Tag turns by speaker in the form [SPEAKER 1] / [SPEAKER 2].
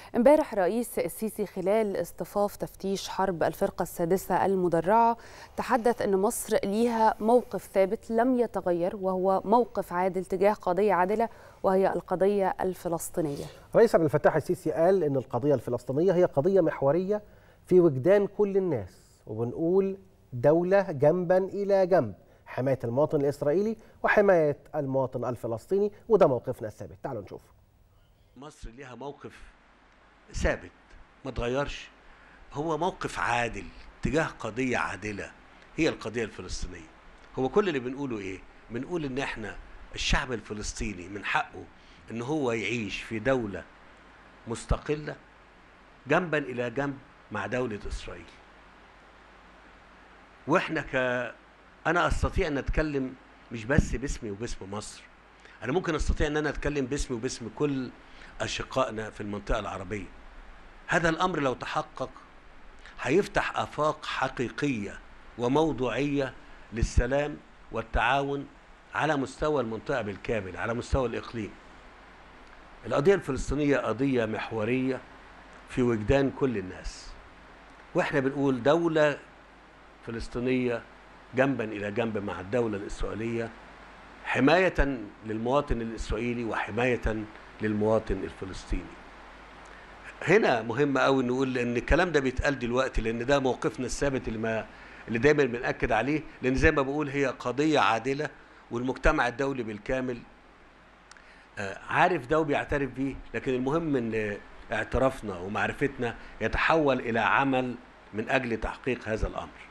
[SPEAKER 1] امبارح رئيس السيسي خلال اصطفاف تفتيش حرب الفرقة السادسة المدرعة تحدث أن مصر ليها موقف ثابت لم يتغير وهو موقف عادل تجاه قضية عادلة وهي القضية الفلسطينية
[SPEAKER 2] رئيس عبد الفتاح السيسي قال أن القضية الفلسطينية هي قضية محورية في وجدان كل الناس وبنقول دولة جنبا إلى جنب حماية المواطن الإسرائيلي وحماية المواطن الفلسطيني وده موقفنا الثابت تعالوا نشوف
[SPEAKER 3] مصر ليها موقف ثابت ما تغيرش هو موقف عادل تجاه قضية عادلة هي القضية الفلسطينية هو كل اللي بنقوله ايه بنقول ان احنا الشعب الفلسطيني من حقه ان هو يعيش في دولة مستقلة جنبا الى جنب مع دولة اسرائيل واحنا ك انا استطيع ان اتكلم مش بس باسمي وباسم مصر انا ممكن استطيع ان انا اتكلم باسمي وباسم كل اشقائنا في المنطقه العربيه هذا الامر لو تحقق هيفتح افاق حقيقيه وموضوعيه للسلام والتعاون على مستوى المنطقه بالكامل على مستوى الاقليم القضيه الفلسطينيه قضيه محوريه في وجدان كل الناس واحنا بنقول دوله فلسطينيه جنبا الى جنب مع الدوله الاسرائيليه حمايه للمواطن الاسرائيلي وحمايه للمواطن الفلسطيني هنا مهم قوي نقول ان الكلام ده بيتقال دلوقتي لان ده موقفنا الثابت اللي ما اللي دايما بناكد عليه لان زي ما بقول هي قضيه عادله والمجتمع الدولي بالكامل عارف ده وبيعترف بيه لكن المهم ان اعترافنا ومعرفتنا يتحول الى عمل من اجل تحقيق هذا الامر